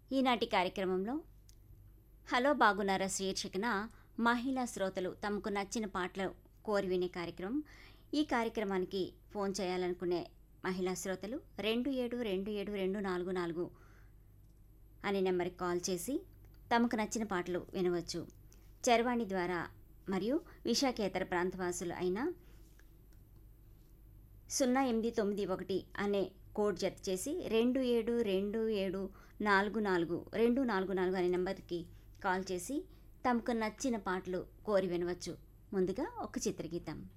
ఈనాటి కార్యక్రమంలో హలో బాగున్నారా శీర్షికన మహిళా శ్రోతలు తమకు నచ్చిన పాటలు కోరి వినే కార్యక్రమం ఈ కార్యక్రమానికి ఫోన్ చేయాలనుకునే మహిళా శ్రోతలు రెండు ఏడు రెండు ఏడు రెండు నాలుగు నాలుగు అనే నెంబర్కి కాల్ చేసి తమకు నచ్చిన పాటలు వినవచ్చు చరవాణి ద్వారా మరియు విశాఖేతర ప్రాంతవాసులు అయిన సున్నా ఎనిమిది తొమ్మిది ఒకటి అనే కోడ్ జత చేసి రెండు ఏడు రెండు ఏడు నాలుగు నాలుగు రెండు నాలుగు నాలుగు అనే నెంబర్కి కాల్ చేసి తమకు నచ్చిన పాటలు కోరి వినవచ్చు ముందుగా ఒక చిత్రగీతం